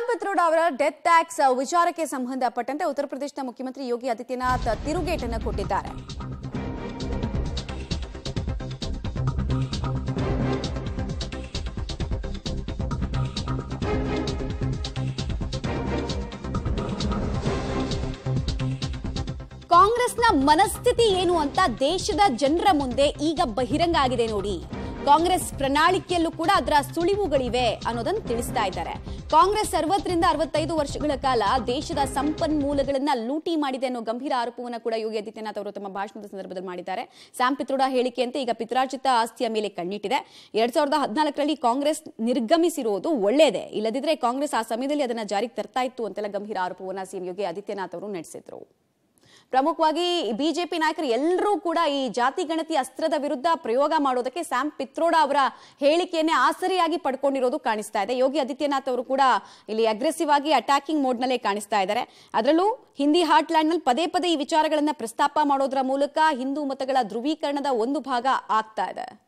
ಪಿತ್ರೋಡ ಅವರ death tax ವಿಚಾರಕ್ಕೆ ಸಂಬಂಧಪಟ್ಟಂತೆ ಉತ್ತರ ಪ್ರದೇಶದ ಮುಖ್ಯಮಂತ್ರಿ ಯೋಗಿ ಆದಿತ್ಯನಾಥ್ ತಿರುಗೇಟನ್ನು ಕೊಟ್ಟಿದ್ದಾರೆ ಕಾಂಗ್ರೆಸ್ನ ಮನಸ್ಥಿತಿ ಏನು ಅಂತ ದೇಶದ ಜನರ ಮುಂದೆ ಈಗ ಬಹಿರಂಗ ಆಗಿದೆ ನೋಡಿ ಕಾಂಗ್ರೆಸ್ ಪ್ರಣಾಳಿಕೆಯಲ್ಲೂ ಕೂಡ ಅದರ ಸುಳಿವುಗಳಿವೆ ಅನ್ನೋದನ್ನು ತಿಳಿಸ್ತಾ ಇದ್ದಾರೆ ಕಾಂಗ್ರೆಸ್ ಅರವತ್ತರಿಂದ ಅರವತ್ತೈದು ವರ್ಷಗಳ ಕಾಲ ದೇಶದ ಸಂಪನ್ಮೂಲಗಳನ್ನ ಲೂಟಿ ಮಾಡಿದೆ ಅನ್ನೋ ಗಂಭೀರ ಆರೋಪವನ್ನು ಕೂಡ ಯೋಗಿ ಆದಿತ್ಯನಾಥ್ ಅವರು ತಮ್ಮ ಭಾಷಣದ ಸಂದರ್ಭದಲ್ಲಿ ಮಾಡಿದ್ದಾರೆ ಸ್ಯಾಮ್ ಪಿತ್ರೋಡ ಹೇಳಿಕೆಯಂತೆ ಈಗ ಪಿತ್ರಾರ್ಜಿತ ಆಸ್ತಿಯ ಮೇಲೆ ಕಣ್ಣಿಟ್ಟಿದೆ ಎರಡ್ ಸಾವಿರದ ಹದಿನಾಲ್ಕರಲ್ಲಿ ಕಾಂಗ್ರೆಸ್ ನಿರ್ಗಮಿಸಿರುವುದು ಒಳ್ಳೆಯದೇ ಇಲ್ಲದಿದ್ರೆ ಕಾಂಗ್ರೆಸ್ ಆ ಸಮಯದಲ್ಲಿ ಅದನ್ನ ಜಾರಿಗೆ ತರ್ತಾ ಇತ್ತು ಅಂತೆಲ್ಲ ಗಂಭೀರ ಆರೋಪವನ್ನ ಸಿಎಂ ಯೋಗಿ ಆದಿತ್ಯನಾಥ್ ಅವರು ನಡೆಸಿದ್ರು ಪ್ರಮುಖವಾಗಿ ಬಿಜೆಪಿ ನಾಯಕರು ಎಲ್ಲರೂ ಕೂಡ ಈ ಜಾತಿ ಗಣತಿ ಅಸ್ತ್ರದ ವಿರುದ್ಧ ಪ್ರಯೋಗ ಮಾಡೋದಕ್ಕೆ ಸ್ಯಾಮ್ ಪಿತ್ರೋಡ ಅವರ ಹೇಳಿಕೆಯನ್ನೇ ಆಸರಿಯಾಗಿ ಪಡ್ಕೊಂಡಿರೋದು ಕಾಣಿಸ್ತಾ ಇದೆ ಯೋಗಿ ಆದಿತ್ಯನಾಥ್ ಅವರು ಕೂಡ ಇಲ್ಲಿ ಅಗ್ರೆಸಿವ್ ಆಗಿ ಅಟ್ಯಾಕಿಂಗ್ ಮೋಡ್ನಲ್ಲೇ ಕಾಣಿಸ್ತಾ ಇದ್ದಾರೆ ಅದರಲ್ಲೂ ಹಿಂದಿ ಹಾರ್ಟ್ಲ್ಯಾಂಡ್ ನಲ್ಲಿ ಪದೇ ಪದೇ ಈ ವಿಚಾರಗಳನ್ನ ಪ್ರಸ್ತಾಪ ಮಾಡೋದ್ರ ಮೂಲಕ ಹಿಂದೂ ಮತಗಳ ಧ್ರುವೀಕರಣದ ಒಂದು ಭಾಗ ಆಗ್ತಾ ಇದೆ